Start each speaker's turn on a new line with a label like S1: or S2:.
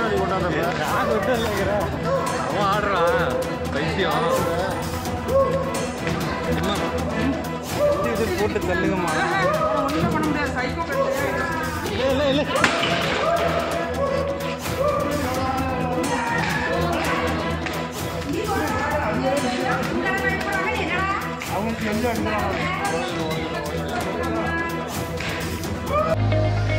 S1: நீ கொண்டாந்த
S2: நான் விட்டு இல்லைங்கிறேன்
S3: அவன் ஆடுறான் பைத்தியம் அம்மா,
S2: இது போட்டு தள்ளுங்கம்மா இல்லை இல்லை இல்லை அவங்களுக்கு எந்த அடிக்கிறாங்க